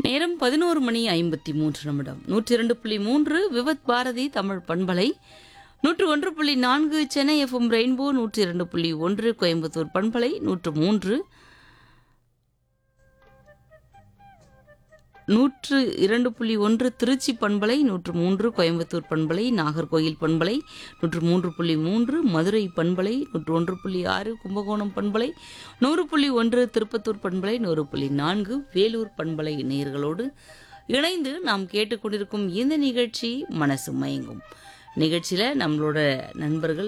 நேரம் பதினோரு மணி ஐம்பத்தி மூன்று நிமிடம் நூற்றி இரண்டு புள்ளி மூன்று விவத் பாரதி தமிழ் பண்பலை நூற்று ஒன்று புள்ளி நான்கு சென்னை எஃப்எம் ரெயின்போ நூற்றி இரண்டு புள்ளி ஒன்று கோயம்புத்தூர் பண்பலை நூற்று மூன்று நூற்று இரண்டு புள்ளி ஒன்று திருச்சி பண்பலை நூற்று மூன்று கோயம்புத்தூர் பண்பலை நாகர்கோயில் பண்பலை நூற்று மூன்று புள்ளி மூன்று மதுரை பண்பலை நூற்று ஒன்று புள்ளி ஆறு கும்பகோணம் பண்பலை நூறு புள்ளி ஒன்று திருப்பத்தூர் பண்பலை நூறு புள்ளி நான்கு வேலூர் பண்பலை நேயர்களோடு இணைந்து நாம் கேட்டுக்கொண்டிருக்கும் இந்த நிகழ்ச்சி மனசு மயங்கும் நிகழ்ச்சியில் நம்மளோட நண்பர்கள்